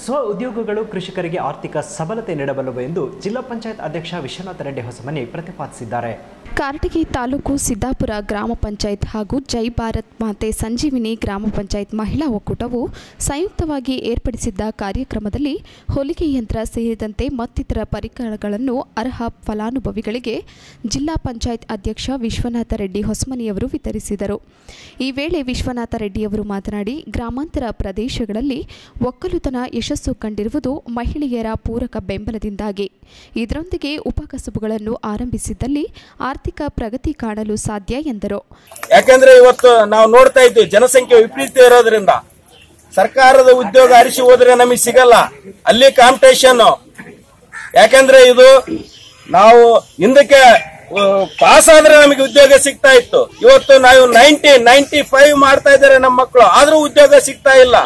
ಸ್ವ ಉದ್ಯೋಗಗಳು ಕೃಷಿಕರಿಗೆ ಆರ್ಥಿಕ ಸಬಲತೆ ನೀಡಬಲ್ಲವು ಎಂದು ಜಿಲ್ಲಾ ಪಂಚಾಯತ್ ಅಧ್ಯಕ್ಷ ವಿಶ್ವನಾಥ ರೆಡ್ಡಿ ಹೊಸಮನಿ ಪ್ರತಿಪಾದಿಸಿದ್ದಾರೆ ಕಾರಟಗಿ ತಾಲೂಕು ಸಿದ್ದಾಪುರ ಗ್ರಾಮ ಪಂಚಾಯತ್ ಹಾಗೂ ಜೈ ಭಾರತ್ ಮಾತೆ ಸಂಜೀವಿನಿ ಗ್ರಾಮ ಪಂಚಾಯತ್ ಮಹಿಳಾ ಒಕ್ಕೂಟವು ಸಂಯುಕ್ತವಾಗಿ ಏರ್ಪಡಿಸಿದ್ದ ಕಾರ್ಯಕ್ರಮದಲ್ಲಿ ಹೊಲಿಗೆ ಯಂತ್ರ ಸೇರಿದಂತೆ ಮತ್ತಿತರ ಪರಿಕರಗಳನ್ನು ಅರ್ಹ ಫಲಾನುಭವಿಗಳಿಗೆ ಜಿಲ್ಲಾ ಪಂಚಾಯತ್ ಅಧ್ಯಕ್ಷ ವಿಶ್ವನಾಥ ರೆಡ್ಡಿ ಹೊಸಮನಿಯವರು ವಿತರಿಸಿದರು ಈ ವೇಳೆ ವಿಶ್ವನಾಥ ರೆಡ್ಡಿಯವರು ಮಾತನಾಡಿ ಗ್ರಾಮಾಂತರ ಪ್ರದೇಶಗಳಲ್ಲಿ ಒಕ್ಕಲುತನ ಯಶಸ್ಸು ಕಂಡಿರುವುದು ಮಹಿಳೆಯರ ಪೂರಕ ಬೆಂಬಲದಿಂದಾಗಿ ಇದರೊಂದಿಗೆ ಉಪಕಸಬುಗಳನ್ನು ಆರಂಭಿಸಿದ್ದಲ್ಲಿ ಆರ್ಥಿಕ ಪ್ರಗತಿ ಕಾಣಲು ಸಾಧ್ಯ ಎಂದರು ಯಾಕಂದ್ರೆ ಇವತ್ತು ನಾವು ನೋಡ್ತಾ ಇದ್ವಿ ಜನಸಂಖ್ಯೆ ವಿಪರೀತ ಇರೋದ್ರಿಂದ ಸರ್ಕಾರದ ಉದ್ಯೋಗ ಅರಿಸಿ ಹೋದ್ರೆ ನಮಗೆ ಸಿಗಲ್ಲ ಅಲ್ಲಿ ಕಾಂಪಿಟೇಷನ್ ಯಾಕಂದ್ರೆ ಇದು ನಾವು ಹಿಂದಕ್ಕೆ ಪಾಸ್ ಆದ್ರೆ ನಮಗೆ ಉದ್ಯೋಗ ಸಿಗ್ತಾ ಇತ್ತು ಇವತ್ತು ನಾವು ನೈಂಟಿ ನೈಂಟಿ ಫೈವ್ ಮಾಡ್ತಾ ಇದ್ದಾರೆ ನಮ್ಮ ಮಕ್ಕಳು ಆದ್ರೂ ಉದ್ಯೋಗ ಸಿಗ್ತಾ ಇಲ್ಲ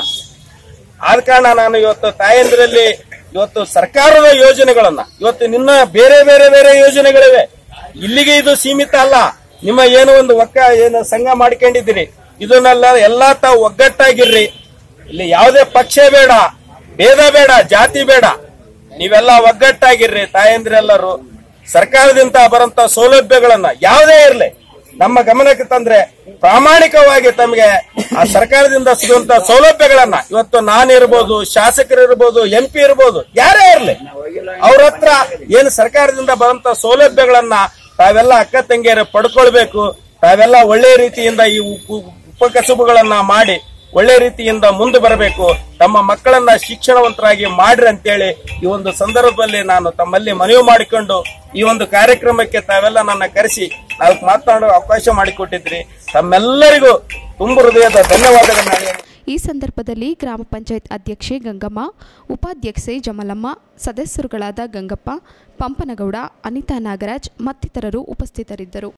ಆದ ಕಾರಣ ನಾನು ಇವತ್ತು ತಾಯಂದ್ರಲ್ಲಿ ಇವತ್ತು ಸರ್ಕಾರದ ಯೋಜನೆಗಳನ್ನ ಇವತ್ತು ನಿನ್ನ ಬೇರೆ ಬೇರೆ ಬೇರೆ ಯೋಜನೆಗಳಿವೆ ಇಲ್ಲಿಗೆ ಇದು ಸೀಮಿತ ಅಲ್ಲ ನಿಮ್ಮ ಏನೋ ಒಂದು ಒಕ್ಕ ಏನು ಸಂಘ ಮಾಡ್ಕೊಂಡಿದ್ದೀರಿ ಇದನ್ನೆಲ್ಲ ಎಲ್ಲಾ ತಾವು ಒಗ್ಗಟ್ಟಾಗಿರ್ರಿ ಇಲ್ಲಿ ಯಾವುದೇ ಪಕ್ಷ ಬೇಡ ಭೇದ ಬೇಡ ಜಾತಿ ಬೇಡ ನೀವೆಲ್ಲ ಒಗ್ಗಟ್ಟಾಗಿರ್ರಿ ತಾಯಂದ್ರೆಲ್ಲರೂ ಸರ್ಕಾರದಿಂದ ಬರಂತ ಸೌಲಭ್ಯಗಳನ್ನ ಯಾವುದೇ ಇರಲಿ ನಮ್ಮ ಗಮನಕ್ಕೆ ತಂದ್ರೆ ಪ್ರಾಮಾಣಿಕವಾಗಿ ತಮಗೆ ಆ ಸರ್ಕಾರದಿಂದ ಸಿಗುವಂತ ಸೌಲಭ್ಯಗಳನ್ನ ಇವತ್ತು ನಾನಿರ್ಬೋದು ಶಾಸಕರಿರ್ಬೋದು ಎಂ ಪಿ ಇರ್ಬೋದು ಯಾರೇ ಇರಲಿ ಅವ್ರ ಹತ್ರ ಏನು ಸರ್ಕಾರದಿಂದ ಬರಂತ ಸೌಲಭ್ಯಗಳನ್ನ ತಾವೆಲ್ಲ ಅಕ್ಕ ತಂಗಿಯರು ಪಡ್ಕೊಳ್ಬೇಕು ತಾವೆಲ್ಲ ಒಳ್ಳೆ ರೀತಿಯಿಂದ ಈ ಉಪ- ಉಪಕಸಬುಗಳನ್ನ ಮಾಡಿ ಒಳ್ಳೆ ರೀತಿಯಿಂದ ಮುಂದೆ ಬರಬೇಕು ತಮ್ಮ ಮಕ್ಕಳನ್ನ ಶಿಕ್ಷಣವಂತರಾಗಿ ಮಾಡ್ರಿ ಅಂತೇಳಿ ಈ ಒಂದು ಸಂದರ್ಭದಲ್ಲಿ ನಾನು ತಮ್ಮಲ್ಲಿ ಮನವಿ ಮಾಡಿಕೊಂಡು ಈ ಒಂದು ಕಾರ್ಯಕ್ರಮಕ್ಕೆ ತಾವೆಲ್ಲ ನನ್ನ ಕರೆಸಿ ನಾಲ್ಕು ಮಾತನಾಡೋ ಅವಕಾಶ ಮಾಡಿಕೊಟ್ಟಿದ್ರಿ ತಮ್ಮೆಲ್ಲರಿಗೂ ತುಂಬ ಹೃದಯದ ಧನ್ಯವಾದಗಳನ್ನ ಹೇಳಿ- ಈ ಸಂದರ್ಭದಲ್ಲಿ ಗ್ರಾಮ ಪಂಚಾಯತ್ ಅಧ್ಯಕ್ಷೆ ಗಂಗಮ್ಮ ಉಪಾಧ್ಯಕ್ಷೆ ಜಮಲಮ್ಮ ಸದಸ್ಯರುಗಳಾದ ಗಂಗಪ್ಪ ಪಂಪನಗೌಡ ಅನಿತಾ ನಾಗರಾಜ್ ಮತ್ತಿತರರು ಉಪಸ್ಥಿತರಿದ್ದರು